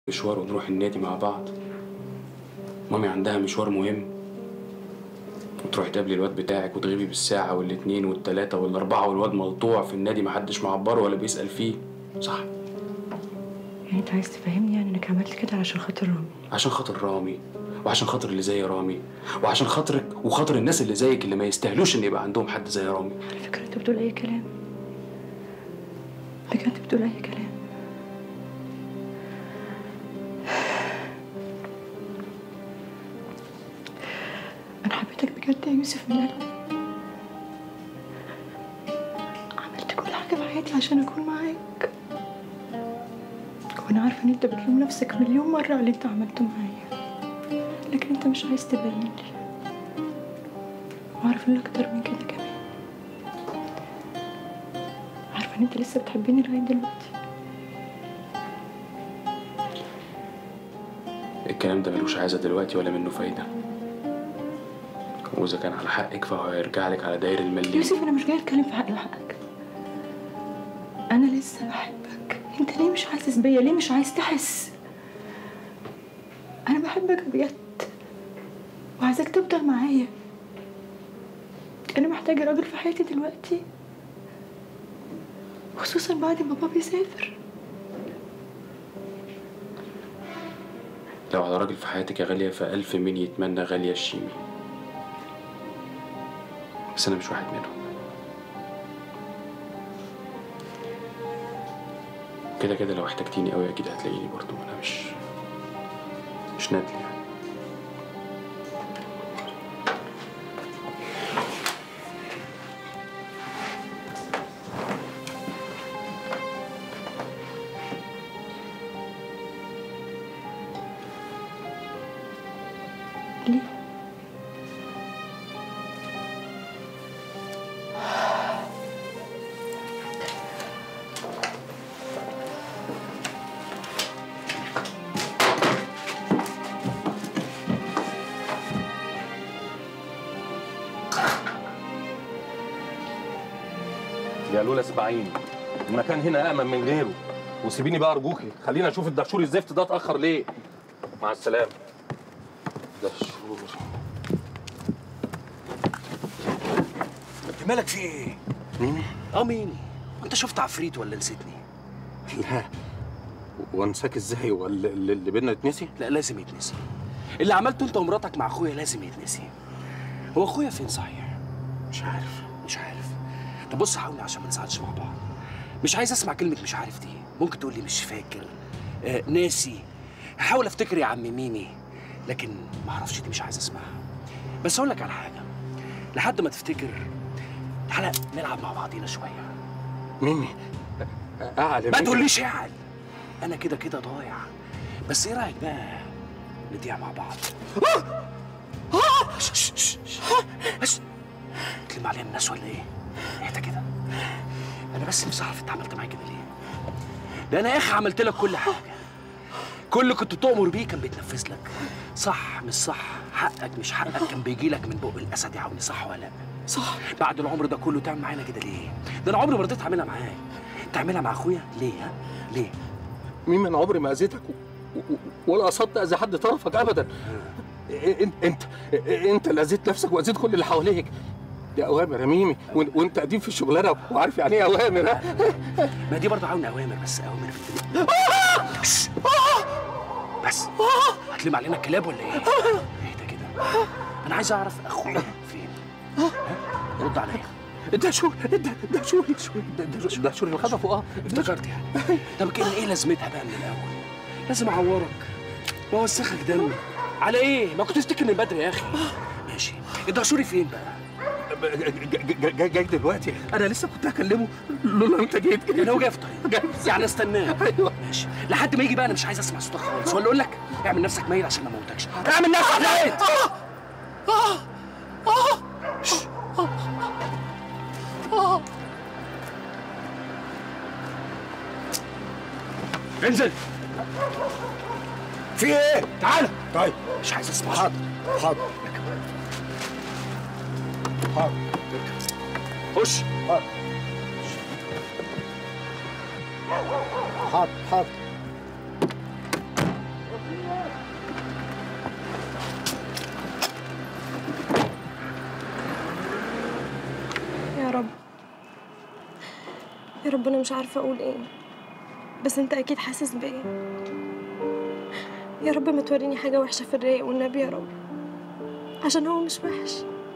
مشوار ونروح النادي مع بعض مامي عندها مشوار مهم وتروح تقابلي الواد بتاعك وتغيبي بالساعة والاتنين والتلاتة والأربعة والواد ملطوع في النادي محدش معبره ولا بيسأل فيه صح يعني انت عايز تفهمني يعني انك عملت كده عشان خاطر رامي عشان خاطر رامي وعشان خاطر اللي زي رامي وعشان خاطرك وخاطر الناس اللي زيك اللي ما يستاهلوش ان يبقى عندهم حد زي رامي على فكرة انت بتقول اي كلام بجد بتقول اي كلام انا حبيتك بجد يا يوسف من قلبي عملت كل حاجة في حياتي عشان اكون معاك وانا عارفة ان انت بتلوم نفسك مليون مرة على اللي انت عملته معايا لكن انت مش عايز تبين لي وعارف ان اكتر من كده كمان عارفة ان انت لسه بتحبني لغاية دلوقتي الكلام ده ملوش عايزة دلوقتي ولا منه فايدة وإذا كان على حقك فهو هيرجع لك على داير المليم يوسف انا مش جاي اتكلم في حقي وحقك انا لسه بحبك انت ليه مش حاسس بيا ليه مش عايز تحس انا بحبك بجد وعايزاك تفضل معايا انا محتاجه راجل في حياتي دلوقتي خصوصا بعد ما بابا يسافر لو على راجل في حياتك يا غالية فألف مين يتمنى غالية الشيمي بس أنا مش واحد منهم كده كده لو احتجتيني قوي أكيد هتلاقيني برضو أنا مش مش ندل يعني ليه يا لولا اسمعيني المكان هنا امن من غيره وسيبيني بقى ارجوكي خلينا اشوف الدهشور الزفت ده اتاخر ليه مع السلامه دهشور انت مالك في ايه؟ مين اه مين؟ انت شفت عفريت ولا نسيتني؟ لا وانساك ازاي ولا اللي اللي بينا اتنسي لا لازم يتنسي اللي عملته انت ومراتك مع اخويا لازم يتنسي هو اخويا فين صحيح؟ مش عارف مش عارف طب بص حاولني عشان ما نزعلش مع بعض مش عايز اسمع كلمة مش عارف دي ممكن تقول لي مش فاكر آه ناسي هحاول افتكر يا عم ميمي لكن ما اعرفش دي مش عايز اسمعها بس اقول لك على حاجة لحد ما تفتكر تعالى نلعب مع بعضينا شوية ميمي اعلى ما تقوليش اعل انا كده كده ضايع بس ايه رايك بقى نضيع مع بعض ش- ش- ش- ش- بس تلم علينا الناس ولا ايه اهدى كده انا بس نفسي اعرف انت عملت معايا كده ليه ده انا يا اخي عملت لك كل حاجه كل اللي كنت تؤمر بيه كان بيتنفذ لك صح مش صح حقك مش حقك كان بيجي لك من بق الاسد يا عوني صح ولا لا صح بعد العمر ده كله تعمل معانا كده ليه ده انا عمري ما رضيت اعملها معاك تعملها مع اخويا ليه ها ليه ميمي انا عمري ما اذيتك و- و- ولا قصدت اذي حد طرفك ابدا انت انت انت اللي اذيت نفسك واذيت كل اللي حواليك دي اوامر يا ميمي وإن- وانت قديم في الشغلانه وعارف يعني ايه اوامر ها ما دي برضه عاون اوامر بس اوامر في البيت بس بس هتلم علينا الكلاب ولا ايه؟ اهدى كده انا عايز اعرف اخويا فين ها؟ رد عليا ده شو ده ده شو ده ده شو ده شو اللي خطفه اه افتكرت يعني طب كان ايه لازمتها بقى من الاول؟ لازم اعورك واوسخك دم على ايه؟ ما كنت تفتكر من بدري يا اخي ماشي الدهشوري فين بقى؟ جاي جاي جاي دلوقتي انا لسه كنت هكلمه لولا انت جيت يعني هو جاي في طيب جاي يعني استناه ايوه ماشي لحد ما يجي بقى انا مش عايز اسمع صوتك خالص ولا اقول لك اعمل نفسك ميت عشان ما اموتكش اعمل نفسك ميت انزل في ايه؟ تعال طيب مش عايز اسمع حاضر حاضر حاضر خش حاضر حاضر رب انا مش عارفه اقول ايه بس انت اكيد حاسس بايه يا رب ما توريني حاجه وحشه في الرايق والنبي يا رب عشان هو مش وحش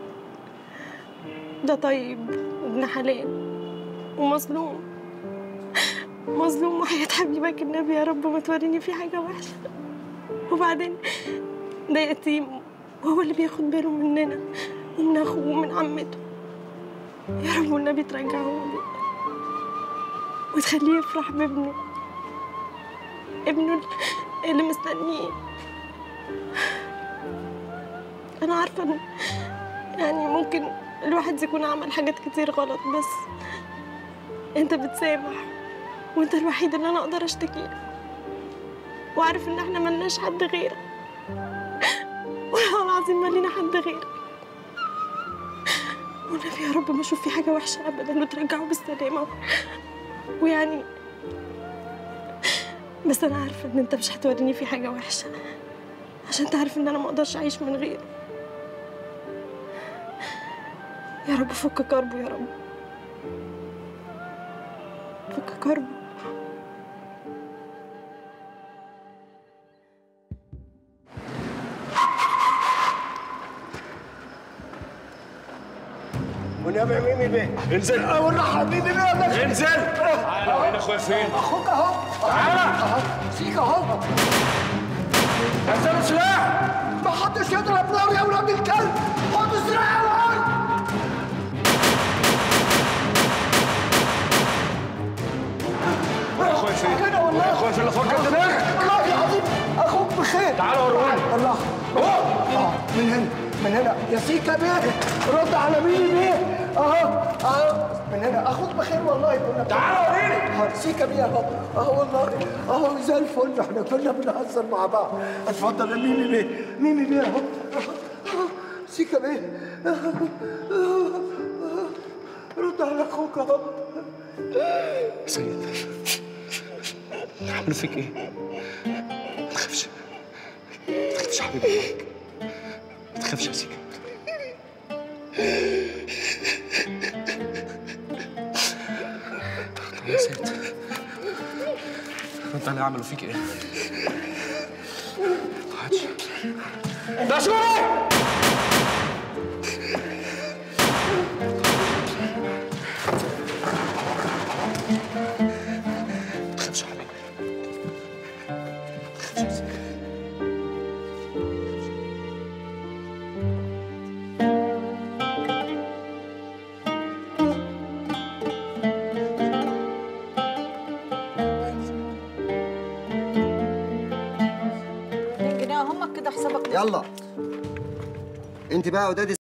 ده طيب وابن حلال ومظلوم مظلوم وحياة حبيبك النبي يا رب ما توريني فيه حاجة وحشة وبعدين ده يتيم وهو اللي بياخد باله مننا ومن أخوه ومن عمته يا رب والنبي ترجعه لي وتخليه يفرح بابنه ابنه اللي مستنيه أنا عارفة إن يعني ممكن الواحد يكون عمل حاجات كتير غلط بس انت بتسامح وانت الوحيد اللي انا اقدر اشتكي له وعارف ان احنا ملناش حد غيرك والله العظيم ما لينا حد غيرك والنبي يا رب ما اشوف في حاجه وحشه ابدا وترجعه بالسلامه ويعني بس انا عارفه ان انت مش هتوريني في حاجه وحشه عشان تعرف ان انا ما اقدرش اعيش من غيره يا رب فك كربه يا رب فك كربه ونبي ميمي بيه انزل والله حبيبي بيه بس انزل تعالى وين اخويا فين؟ اخوك اهو تعالى. اهو فيك اهو نزلوا سلاح ما حدش يضرب نار يا ولاد الكلب خدوا سلاح يا ولد اخويا فين؟ كده والله اخويا فين اللي فكر دماغك؟ والله العظيم اخوك بخير تعالى وروني الله اه من هنا من هنا يا سيكا بيه رد على ميمي بيه اهو اهو من هنا اخوك بخير والله كنا تعالى وريني اه سيكا بيه اهو اهو والله اهو زي الفل احنا كنا بنهزر مع بعض اتفضل يا ميمي بيه ميمي بيه اهو أهو. سيكا بيه رد على اخوك اهو سيد عملوا فيك ايه؟ ما تخافش ما تخافش يا حبيبي معاك ما تخافش يا سيكا طب يا سيد انت اللي عملوا فيك ايه؟ ما عادش ده شوفي ما تخافش يا حبيبي ما تخافش يا سيدي جنيه همك كده حسابك يلا انت بقى وداد